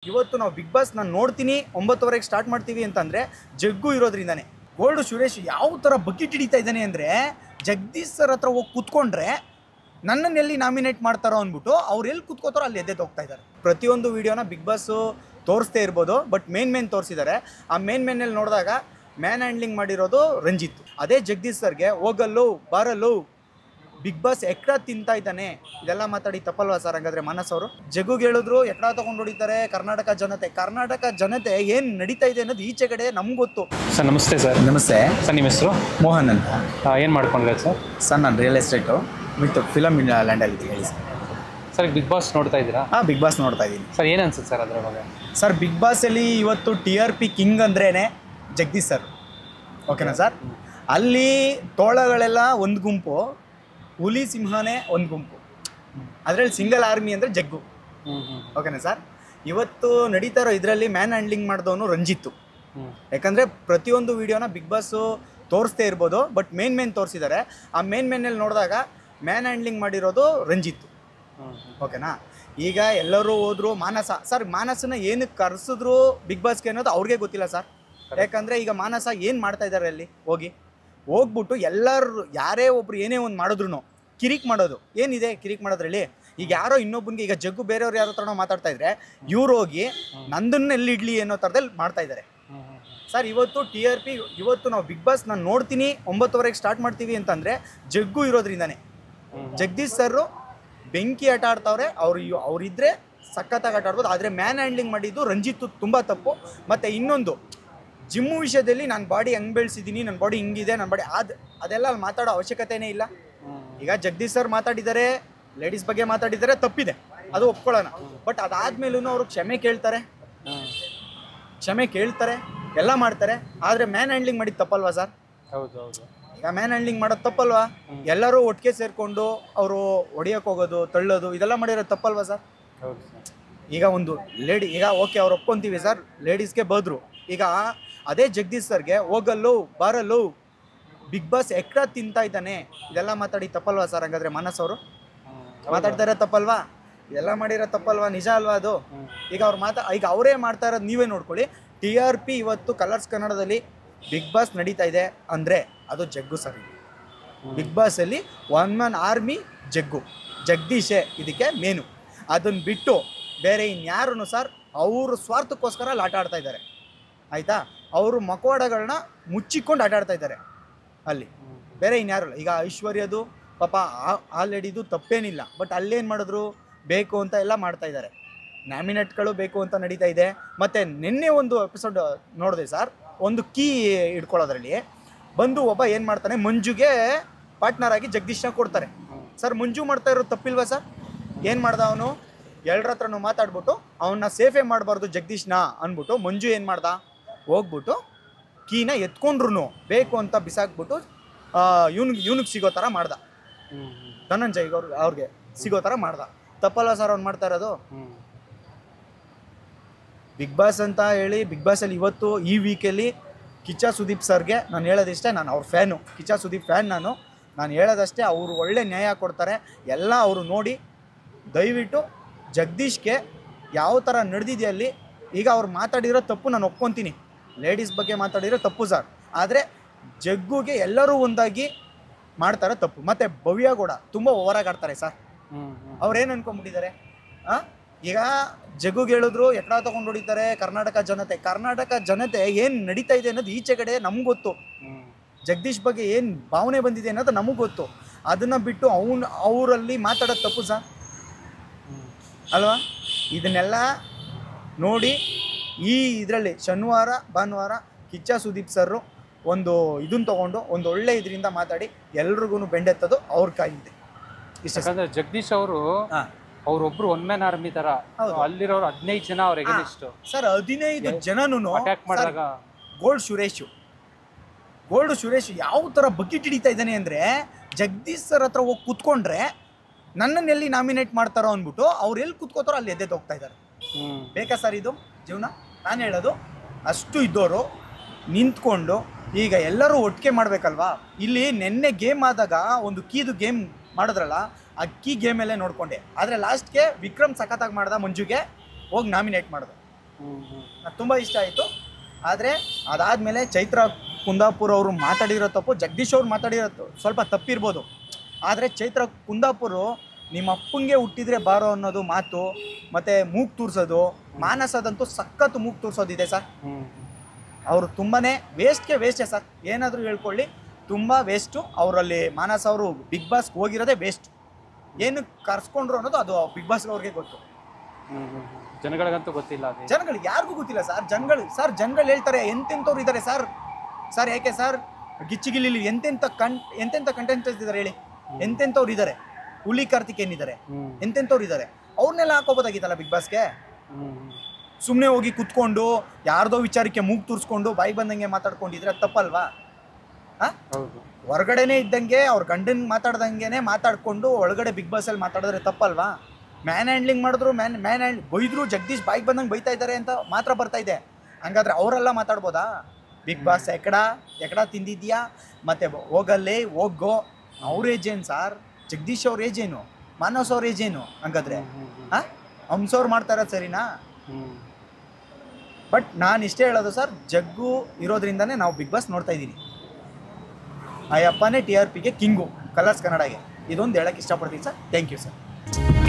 ಇವತ್ತು ನಾವು big boss ನಾನು ನೋಡ್ತೀನಿ ಒಂಬತ್ತುವರೆಗೆ ಸ್ಟಾರ್ಟ್ ಮಾಡ್ತೀವಿ ಅಂತಂದರೆ ಜಗ್ಗು ಇರೋದ್ರಿಂದಾನೆ ಗೋಲ್ಡ್ ಸುರೇಶ್ ಯಾವ ಥರ ಬಕೆಟ್ ಹಿಡಿತಾ ಇದ್ದಾನೆ ಅಂದರೆ ಜಗದೀಶ್ ಸರ್ ಹತ್ರ ಹೋಗಿ ಕೂತ್ಕೊಂಡ್ರೆ ನನ್ನನ್ನು ಎಲ್ಲಿ ನಾಮಿನೇಟ್ ಮಾಡ್ತಾರೋ ಅಂದ್ಬಿಟ್ಟು ಅವ್ರು ಎಲ್ಲಿ ಕೂತ್ಕೋತಾರೋ ಅಲ್ಲಿ ಎದ್ದೆದ್ದು ಹೋಗ್ತಾ ಇದ್ದಾರೆ ಪ್ರತಿಯೊಂದು ವೀಡಿಯೋನ ಬಿಗ್ ಬಾಸು ತೋರಿಸ್ತೇ ಇರ್ಬೋದು ಬಟ್ ಮೇನ್ ಮೇನ್ ತೋರಿಸಿದ್ದಾರೆ ಆ ಮೇನ್ ಮೇನಲ್ಲಿ ನೋಡಿದಾಗ ಮ್ಯಾನ್ ಹ್ಯಾಂಡ್ಲಿಂಗ್ ಮಾಡಿರೋದು ರಂಜಿತ್ ಅದೇ ಜಗದೀಶ್ ಸರ್ಗೆ ಹೋಗಲ್ಲು ಬಾರಲ್ಲು ಬಿಗ್ ಬಾಸ್ ಎಕ್ಡ ತಿಂತಾ ಇದ್ದಾನೆ ಇದೆಲ್ಲ ಮಾತಾಡಿ ತಪ್ಪಲ್ವಾ ಸರ್ ಹಂಗಾದ್ರೆ ಮಾನಸ್ ಅವರು ಜಗ್ಗುಗೆ ಹೇಳಿದ್ರು ಎಕ್ಡ ತಗೊಂಡು ಹೊಡಿತಾರೆ ಕರ್ನಾಟಕ ಜನತೆ ಕರ್ನಾಟಕ ಜನತೆ ಏನು ನಡೀತಾ ಇದೆ ಅನ್ನೋದು ಈಚೆ ಕಡೆ ನಮ್ಗೆ ಗೊತ್ತು ಸರ್ ನಮಸ್ತೆ ಸರ್ ನಮಸ್ತೆ ಸರ್ ನಿಮ್ಮ ಹೆಸರು ಮೋಹನ್ ಅಂತ ಏನು ಮಾಡ್ಕೊಂಡ್ರೆ ಸರ್ ಸರ್ ನಾನು ರಿಯಲ್ ಎಸ್ಟೇಟು ವಿತ್ ಫಿಲಮ್ ಲ್ಯಾಂಡಲ್ಲಿ ಹೇಳಿ ಸರ್ ಸರ್ ಬಿಗ್ ಬಾಸ್ ನೋಡ್ತಾ ಇದ್ದೀರಾ ಹಾಂ ಬಿಗ್ ಬಾಸ್ ನೋಡ್ತಾ ಇದ್ದೀನಿ ಸರ್ ಏನು ಅನ್ಸುತ್ತೆ ಸರ್ ಅದ್ರ ಬಗ್ಗೆ ಸರ್ ಬಿಗ್ ಬಾಸಲ್ಲಿ ಇವತ್ತು ಟಿ ಆರ್ ಪಿ ಕಿಂಗ್ ಅಂದ್ರೇ ಜಗದೀಶ್ ಸರ್ ಓಕೆನಾ ಸರ್ ಅಲ್ಲಿ ತೋಳಗಳೆಲ್ಲ ಒಂದು ಗುಂಪು ಹುಲಿ ಸಿಂಹನೇ ಒಂದು ಗುಂಪು ಅದರಲ್ಲಿ ಸಿಂಗಲ್ ಆರ್ಮಿ ಅಂದರೆ ಜಗ್ಗು ಹ್ಞೂ ಹ್ಞೂ ಓಕೆನಾ ಸರ್ ಇವತ್ತು ನಡೀತಾ ಇರೋ ಇದರಲ್ಲಿ ಮ್ಯಾನ್ ಹ್ಯಾಂಡ್ಲಿಂಗ್ ಮಾಡಿದವನು ರಂಜಿತ್ತು ಹ್ಞೂ ಯಾಕಂದರೆ ಪ್ರತಿಯೊಂದು ವೀಡಿಯೋನ ಬಿಗ್ ಬಾಸು ತೋರಿಸ್ತೇ ಇರ್ಬೋದು ಬಟ್ ಮೇನ್ ಮೇನ್ ತೋರಿಸಿದ್ದಾರೆ ಆ ಮೇನ್ ಮೇನಲ್ಲಿ ನೋಡಿದಾಗ ಮ್ಯಾನ್ ಹ್ಯಾಂಡ್ಲಿಂಗ್ ಮಾಡಿರೋದು ರಂಜಿತ್ತು ಹ್ಞೂ ಓಕೆನಾ ಈಗ ಎಲ್ಲರೂ ಹೋದ್ರು ಮಾನಸ ಸರ್ ಮಾನಸನ ಏನಕ್ಕೆ ಕರೆಸಿದ್ರು ಬಿಗ್ ಬಾಸ್ಗೆ ಅನ್ನೋದು ಅವ್ರಿಗೆ ಗೊತ್ತಿಲ್ಲ ಸರ್ ಯಾಕಂದರೆ ಈಗ ಮಾನಸ ಏನು ಮಾಡ್ತಾ ಇದ್ದಾರೆ ಅಲ್ಲಿ ಹೋಗಿ ಹೋಗ್ಬಿಟ್ಟು ಎಲ್ಲರೂ ಯಾರೇ ಒಬ್ರು ಏನೇ ಒಂದು ಮಾಡಿದ್ರು ಕಿರಿಕ್ ಮಾಡೋದು ಏನಿದೆ ಕಿರಿಕ್ ಮಾಡೋದ್ರಲ್ಲಿ ಈಗ ಯಾರೋ ಇನ್ನೊಬ್ಬನಿಗೆ ಈಗ ಜಗ್ಗು ಬೇರೆಯವ್ರು ಯಾರೋ ಹತ್ರನೋ ಮಾತಾಡ್ತಾ ಇದ್ರೆ ಇವ್ರು ಹೋಗಿ ನಂದನ್ನ ಎಲ್ಲಿ ಇಡ್ಲಿ ಅನ್ನೋ ಥರದಲ್ಲಿ ಮಾಡ್ತಾ ಇದ್ದಾರೆ ಹ್ಞೂ ಹ್ಞೂ ಸರ್ ಇವತ್ತು ಟಿ ಆರ್ ಪಿ ಇವತ್ತು ನಾವು ಬಿಗ್ ಬಾಸ್ ನಾನು ನೋಡ್ತೀನಿ ಒಂಬತ್ತುವರೆಗೆ ಸ್ಟಾರ್ಟ್ ಮಾಡ್ತೀವಿ ಅಂತಂದರೆ ಜಗ್ಗು ಇರೋದ್ರಿಂದಾನೆ ಜಗದೀಶ್ ಸರ್ ಬೆಂಕಿ ಆಟ ಆಡ್ತಾವ್ರೆ ಅವ್ರು ಇವ್- ಅವ್ರಿದ್ರೆ ಸಖತ್ತಾಗಿ ಆಟ ಆಡ್ಬೋದು ಆದರೆ ಮ್ಯಾನ್ ಹ್ಯಾಂಡ್ಲಿಂಗ್ ಮಾಡಿದ್ದು ರಂಜಿತ್ ತುಂಬ ತಪ್ಪು ಮತ್ತು ಇನ್ನೊಂದು ಜಿಮ್ಮು ವಿಷಯದಲ್ಲಿ ನಾನು ಬಾಡಿ ಹೆಂಗೆ ಬೆಳೆಸಿದ್ದೀನಿ ನನ್ನ ಬಾಡಿ ಹಿಂಗಿದೆ ನನ್ನ ಬಾಡಿ ಅದು ಅದೆಲ್ಲ ಅಲ್ಲಿ ಮಾತಾಡೋ ಅವಶ್ಯಕತೆನೇ ಇಲ್ಲ ಈಗ ಜಗದೀಶ್ ಸರ್ ಮಾತಾಡಿದ್ದಾರೆ ಲೇಡೀಸ್ ಬಗ್ಗೆ ಮಾತಾಡಿದ್ದಾರೆ ತಪ್ಪಿದೆ ಅದು ಒಪ್ಕೊಳ್ಳೋಣ ಬಟ್ ಅದಾದ್ಮೇಲೂ ಅವರು ಕ್ಷಮೆ ಕೇಳ್ತಾರೆ ಕ್ಷಮೆ ಕೇಳ್ತಾರೆ ಎಲ್ಲ ಮಾಡ್ತಾರೆ ಆದರೆ ಮ್ಯಾನ್ ಹ್ಯಾಂಡ್ಲಿಂಗ್ ಮಾಡಿದ್ದು ತಪ್ಪಲ್ವಾ ಸರ್ ಹೌದು ಹೌದು ಈಗ ಮ್ಯಾನ್ ಹ್ಯಾಂಡ್ಲಿಂಗ್ ಮಾಡೋದು ತಪ್ಪಲ್ವಾ ಎಲ್ಲರೂ ಒಟ್ಟಿಗೆ ಸೇರಿಕೊಂಡು ಅವರು ಹೊಡಿಯೋಕೆ ಹೋಗೋದು ತಳ್ಳೋದು ಇದೆಲ್ಲ ಮಾಡಿರೋದು ತಪ್ಪಲ್ವಾ ಸರ್ ಹೌದು ಸರ್ ಈಗ ಒಂದು ಲೇಡಿ ಈಗ ಓಕೆ ಅವ್ರು ಒಪ್ಕೊಂತೀವಿ ಸರ್ ಲೇಡೀಸ್ಗೆ ಬದ್ರು ಈಗ ಅದೇ ಜಗದೀಶ್ ಸರ್ಗೆ ಹೋಗಲ್ಲು ಬಾರಲ್ಲು ಬಿಗ್ ಬಾಸ್ ಎಕ್ಡ ತಿಂತಾ ಇದ್ದಾನೆ ಇದೆಲ್ಲ ಮಾತಾಡಿ ತಪ್ಪಲ್ವಾ ಸರ್ ಹಂಗಾದ್ರೆ ಮಾನಸ್ ಅವರು ಮಾತಾಡ್ತಾರೆ ತಪ್ಪಲ್ವಾ ಇದೆಲ್ಲ ಮಾಡಿರೋ ತಪ್ಪಲ್ವಾ ನಿಜ ಅಲ್ವಾ ಅದು ಈಗ ಅವ್ರು ಮಾತಾ ಈಗ ಅವರೇ ಮಾಡ್ತಾ ಇರೋದು ನೀವೇ ನೋಡ್ಕೊಳ್ಳಿ ಟಿ ಆರ್ ಪಿ ಇವತ್ತು ಕಲರ್ಸ್ ಕನ್ನಡದಲ್ಲಿ ಬಿಗ್ ಬಾಸ್ ನಡೀತಾ ಇದೆ ಅಂದರೆ ಅದು ಜಗ್ಗು ಸರ್ ಬಿಗ್ ಬಾಸಲ್ಲಿ ಒನ್ ಮ್ಯಾನ್ ಆರ್ಮಿ ಜಗ್ಗು ಜಗದೀಶೇ ಇದಕ್ಕೆ ಮೇನು ಅದನ್ನು ಬಿಟ್ಟು ಬೇರೆ ಇನ್ಯಾರೂ ಸರ್ ಅವರು ಸ್ವಾರ್ಥಕ್ಕೋಸ್ಕರ ಅಲ್ಲಿ ಆಟ ಆಡ್ತಾ ಇದ್ದಾರೆ ಆಯಿತಾ ಅವರು ಮಕವಾಡಗಳನ್ನ ಮುಚ್ಚಿಕೊಂಡು ಆಟ ಆಡ್ತಾ ಇದ್ದಾರೆ ಅಲ್ಲಿ ಬೇರೆ ಇನ್ಯಾರು ಇಲ್ಲ ಈಗ ಐಶ್ವರ್ಯದು ಪಾಪ ಆ- ಆ ಲೇಡಿದು ತಪ್ಪೇನಿಲ್ಲ ಬಟ್ ಅಲ್ಲೇನು ಮಾಡಿದ್ರು ಬೇಕು ಅಂತ ಎಲ್ಲ ಮಾಡ್ತಾ ಇದ್ದಾರೆ ನ್ಯಾಮಿನೇಟ್ಗಳು ಬೇಕು ಅಂತ ನಡೀತಾ ಇದೆ ಮತ್ತು ನಿನ್ನೆ ಒಂದು ಎಪಿಸೋಡ್ ನೋಡಿದೆ ಸರ್ ಒಂದು ಕೀ ಇಟ್ಕೊಳ್ಳೋದ್ರಲ್ಲಿ ಬಂದು ಒಬ್ಬ ಏನು ಮಾಡ್ತಾನೆ ಮಂಜುಗೆ ಪಾರ್ಟ್ನರ್ ಆಗಿ ಜಗದೀಶ್ನ ಕೊಡ್ತಾರೆ ಸರ್ ಮಂಜು ಮಾಡ್ತಾ ಇರೋದು ತಪ್ಪಿಲ್ವಾ ಸರ್ ಏನು ಮಾಡ್ದ ಅವನು ಎಲ್ಲರ ಹತ್ರನೂ ಮಾತಾಡ್ಬಿಟ್ಟು ಅವನ್ನ ಸೇಫೇ ಮಾಡಬಾರ್ದು ಜಗದೀಶ್ನ ಅಂದ್ಬಿಟ್ಟು ಮಂಜು ಏನು ಮಾಡ್ದ ಹೋಗ್ಬಿಟ್ಟು ಕೀನ ಎತ್ಕೊಂಡ್ರು ಬೇಕು ಅಂತ ಬಿಸಾಕ್ಬಿಟ್ಟು ಇವ್ನಿಗೆ ಇವ್ನಿಗೆ ಸಿಗೋ ಥರ ಮಾಡ್ದ ಹ್ಞೂ ಧನಂಜಯ್ ಅವ್ರ ಅವ್ರಿಗೆ ಸಿಗೋ ಥರ ಮಾಡ್ದ ತಪ್ಪಲ್ಲ ಸರ್ ಅವ್ನು ಮಾಡ್ತಾ ಇರೋದು ಹ್ಞೂ ಬಿಗ್ ಬಾಸ್ ಅಂತ ಹೇಳಿ ಬಿಗ್ ಬಾಸಲ್ಲಿ ಇವತ್ತು ಈ ವೀಕಲ್ಲಿ ಕಿಚ್ಚ ಸುದೀಪ್ ಸರ್ಗೆ ನಾನು ಹೇಳೋದಿಷ್ಟೇ ನಾನು ಅವ್ರ ಫ್ಯಾನು ಕಿಚ್ಚ ಸುದೀಪ್ ಫ್ಯಾನ್ ನಾನು ನಾನು ಹೇಳೋದಷ್ಟೇ ಅವರು ಒಳ್ಳೆ ನ್ಯಾಯ ಕೊಡ್ತಾರೆ ಎಲ್ಲ ಅವರು ನೋಡಿ ದಯವಿಟ್ಟು ಜಗದೀಶ್ಗೆ ಯಾವ ಥರ ನಡೆದಿದೆ ಅಲ್ಲಿ ಈಗ ಅವ್ರು ಮಾತಾಡಿರೋ ತಪ್ಪು ನಾನು ಒಪ್ಕೊತೀನಿ ಲೇಡೀಸ್ ಬಗ್ಗೆ ಮಾತಾಡಿರೋ ತಪ್ಪು ಸರ್ ಆದರೆ ಜಗ್ಗುಗೆ ಎಲ್ಲರೂ ಒಂದಾಗಿ ಮಾಡ್ತಾರೆ ತಪ್ಪು ಮತ್ತು ಭವ್ಯ ಕೂಡ ತುಂಬ ಓವರಾಗಿ ಆಡ್ತಾರೆ ಸರ್ ಹ್ಞೂ ಹ್ಞೂ ಅವ್ರೇನು ಅನ್ಕೊಂಡ್ಬಿಟ್ಟಿದ್ದಾರೆ ಆ ಈಗ ಜಗ್ಗುಗೆ ಹೇಳಿದ್ರು ಎಕಡ ತಗೊಂಡು ಹೊಡಿತಾರೆ ಕರ್ನಾಟಕ ಜನತೆ ಕರ್ನಾಟಕ ಜನತೆ ಏನು ನಡೀತಾ ಇದೆ ಅನ್ನೋದು ಈಚೆ ಕಡೆ ನಮ್ಗೆ ಗೊತ್ತು ಹ್ಞೂ ಜಗದೀಶ್ ಬಗ್ಗೆ ಏನು ಭಾವನೆ ಬಂದಿದೆ ಅನ್ನೋದು ನಮಗೆ ಗೊತ್ತು ಅದನ್ನು ಬಿಟ್ಟು ಅವನು ಅವರಲ್ಲಿ ಮಾತಾಡೋದು ತಪ್ಪು ಸರ್ ಹ್ಞೂ ಅಲ್ವಾ ಇದನ್ನೆಲ್ಲ ನೋಡಿ ಈ ಇದರಲ್ಲಿ ಶನಿವಾರ ಭಾನುವಾರ ಕಿಚ್ಚ ಸುದೀಪ್ ಸರ್ರು ಒಂದು ಇದನ್ನ ತಗೊಂಡು ಒಂದು ಒಳ್ಳೆ ಇದರಿಂದ ಮಾತಾಡಿ ಎಲ್ರಿಗೂ ಬೆಂಡೆತ್ತದು ಅವ್ರ ಕೈಲಿದೆ ಇಷ್ಟೇ ಸರ್. ಯಾಕಂದ್ರೆ ಜಗದೀಶ್ ಅವರು ಹಾ. ಅವ್ರೊಬ್ರು ಒನ್ ಮ್ಯಾನ್ ಆರ್ಮಿ ತರ ಹೌದು. ಅಲ್ಲಿರೋರು ಹದಿನೈದು ಜನ ಅವ್ರ ಎಗನಿಸ್ಟ್ ಸರ್ ಹದಿನೈದು ಜನನು ಅಟ್ಯಾಕ್ ಮಾಡಿದಾಗ ಗೋಲ್ಡ್ ಸುರೇಶು ಗೋಲ್ಡ್ ಸುರೇಶ್ ಯಾವ ಥರ ಬಕೆಟ್ ಹಿಡಿತಾ ಇದ್ದಾನೆ ಅಂದರೆ ಜಗದೀಶ್ ಸರ್ ಹತ್ರ ಹೋಗಿ ಕೂತ್ಕೊಂಡ್ರೆ ನನ್ನನ್ನು ಎಲ್ಲಿ ನಾಮಿನೇಟ್ ಮಾಡ್ತಾರೋ ಅಂದ್ಬಿಟ್ಟು ಅವ್ರು ಎಲ್ಲಿ ಕೂತ್ಕೋತಾರೋ ಅಲ್ಲಿ ಎದ್ದೆದ್ದು ಹೋಗ್ತಾ ಇದ್ದಾರೆ ಹ್ಮ್ ಬೇಕಾ ಸರ್ ಇದು ಜೀವನ ನಾನು ಹೇಳೋದು ಅಷ್ಟು ಇದ್ದವರು ನಿಂತ್ಕೊಂಡು ಈಗ ಎಲ್ಲರೂ ಒಟ್ಟಿಗೆ ಮಾಡಬೇಕಲ್ವಾ ಇಲ್ಲಿ ನಿನ್ನೆ ಗೇಮ್ ಆದಾಗ ಒಂದು ಕೀದು ಗೇಮ್ ಮಾಡಿದ್ರಲ್ಲ ಆ ಕೀ ಗೇಮಲ್ಲೇ ನೋಡ್ಕೊಂಡೆ ಆದರೆ ಲಾಸ್ಟ್ಗೆ ವಿಕ್ರಮ್ ಸಖತ್ತಾಗಿ ಮಾಡ್ದ ಮಂಜುಗೆ ಹೋಗಿ ನಾಮಿನೇಟ್ ಮಾಡ್ದೆ ಹ್ಮ್ ಹ್ಮ್ ನಂಗ್ ತುಂಬ ಇಷ್ಟ ಆಯಿತು ಆದರೆ ಅದಾದಮೇಲೆ ಚೈತ್ರ ಕುಂದಾಪುರ್ ಅವರು ಮಾತಾಡಿರೋ ತಪ್ಪು ಜಗದೀಶ್ ಅವ್ರು ಮಾತಾಡಿರೋ ತ- ಸ್ವಲ್ಪ ತಪ್ಪಿರ್ಬೋದು ಆದರೆ ಚೈತ್ರ ಕುಂದಾಪುರು ನಿಮ್ಮ ಅಪ್ಪಂಗೆ ಹುಟ್ಟಿದ್ರೆ ಬಾರೋ ಅನ್ನೋದು ಮಾತು ಮತ್ತು ಮೂಗ್ ತೂರ್ಸೋದು ಮಾನಸದಂತೂ ಸಖತ್ ಮೂಗ್ ತೂರ್ಸೋದಿದೆ ಸರ್ ಹ್ಮ್ ಅವರು ತುಂಬಾ ವೇಸ್ಟ್ಗೆ ವೇಸ್ಟೇ ಸರ್ ಏನಾದರೂ ಹೇಳ್ಕೊಳ್ಳಿ ತುಂಬ ವೇಸ್ಟು ಅವರಲ್ಲಿ ಮಾನಸ ಅವರು ಬಿಗ್ ಬಾಸ್ಗೆ ಹೋಗಿರೋದೇ ವೇಸ್ಟ್ ಏನು ಕರ್ಸ್ಕೊಂಡ್ರು ಅನ್ನೋದು ಅದು ಬಿಗ್ ಬಾಸ್ ಅವ್ರಿಗೆ ಗೊತ್ತು ಹ್ಮ್ ಹ್ಮ್ ಹ್ಮ್. ಜನಗಳಿಗಂತೂ ಗೊತ್ತಿಲ್ಲ ಅದೇ ಜನಗಳಿಗೆ ಯಾರಿಗೂ ಗೊತ್ತಿಲ್ಲ ಸರ್ ಜನಗಳು ಸರ್ ಜನಗಳು ಹೇಳ್ತಾರೆ ಎಂತೆಂಥವ್ರು ಇದ್ದಾರೆ ಸರ್ ಸರ್ ಯಾಕೆ ಸರ್ ಗಿಚ್ಚಿಗಿಲ್ಲಿ ಎಂತೆಂಥ ಕನ್ ಎಂತೆಂಥ ಕಂಟೆಂಟರ್ಸ್ ಇದ್ದಾರೆ ಹೇಳಿ ಎಂತೆಂಥವ್ರು ಇದ್ದಾರೆ ಹುಲಿ ಕಾರ್ತಿಕೇನ್ ಇದ್ದಾರೆ ಹ್ಮ್ ಎಂತೆಂಥವ್ರು ಇದ್ದಾರೆ ಅವ್ರನ್ನೆಲ್ಲ ಹಾಕೋಬೋದಾಗಿತ್ತಲ್ಲ ಬಿಗ್ ಬಾಸ್ಗೆ ಹ್ಮ್ ಹ್ಮ್. ಸುಮ್ಮನೆ ಹೋಗಿ ಕುತ್ಕೊಂಡು ಯಾರ್ದೋ ವಿಚಾರಕ್ಕೆ ಮೂಗ್ ತೂರಿಸ್ಕೊಂಡು ಬಾಯಿ ಬಂದಂಗೆ ಮಾತಾಡ್ಕೊಂಡಿದ್ರೆ ಅದು ತಪ್ಪಲ್ವಾ ಹಾಂ ಹೌದು ಹೊರಗಡೆನೇ ಇದ್ದಂಗೆ ಅವ್ರ ಗಂಡನ್ ಮಾತಾಡ್ದಂಗೆನೆ ಮಾತಾಡ್ಕೊಂಡು ಒಳಗಡೆ ಬಿಗ್ ಬಾಸಲ್ಲಿ ಮಾತಾಡಿದ್ರೆ ತಪ್ಪಲ್ವಾ ಮ್ಯಾನ್ ಹ್ಯಾಂಡ್ಲಿಂಗ್ ಮಾಡಿದ್ರು ಮ್ಯಾನ್ ಮ್ಯಾನ್ ಹ್ಯಾಂಡ್ ಬೈದ್ರು ಜಗದೀಶ್ ಬಾಯಿಗೆ ಬಂದಂಗೆ ಬೈತಾ ಇದ್ದಾರೆ ಅಂತ ಮಾತ್ರ ಬರ್ತಾ ಇದೆ ಹಂಗಾದ್ರೆ ಅವರೆಲ್ಲ ಮಾತಾಡ್ಬೋದಾ ಬಿಗ್ ಬಾಸ್ ಎಕಡ ಎಕಡ ತಿಂದಿದ್ಯಾ ಮತ್ತೆ ಹೋಗಲ್ಲೇ ಹೋಗೋ ಅವ್ರ ಏಜ್ ಏನು ಸಾರ್ ಜಗದೀಶ್ ಅವ್ರ ಏಜ್ ಏನು ಮಾನಸ್ ಅವ್ರ ಏಜ್ ಏನು ಹಂಗಾದ್ರೆ ಹ್ಮ್ ಹ್ಮ್ ಹ್ಮ್. ಹಾಂ ಹಂಸವ್ರು ಮಾಡ್ತಾ ಇರೋದು ಸರಿನಾ ಹ್ಮ್ ಬಟ್ ನಾನು ಇಷ್ಟೇ ಹೇಳೋದು ಸರ್ ಜಗ್ಗು ಇರೋದ್ರಿಂದನೇ ನಾವು ಬಿಗ್ ಬಾಸ್ ನೋಡ್ತಾ ಇದ್ದೀವಿ ಆ ಅಪ್ಪನೇ ಟಿ ಆರ್ ಪಿಗೆ ಕಿಂಗು ಕಲರ್ಸ್ ಕನ್ನಡಗೆ ಇದೊಂದು ಹೇಳಕ್ಕೆ ಇಷ್ಟಪಡ್ತೀನಿ ಸರ್ ಥ್ಯಾಂಕ್ ಯು ಸರ್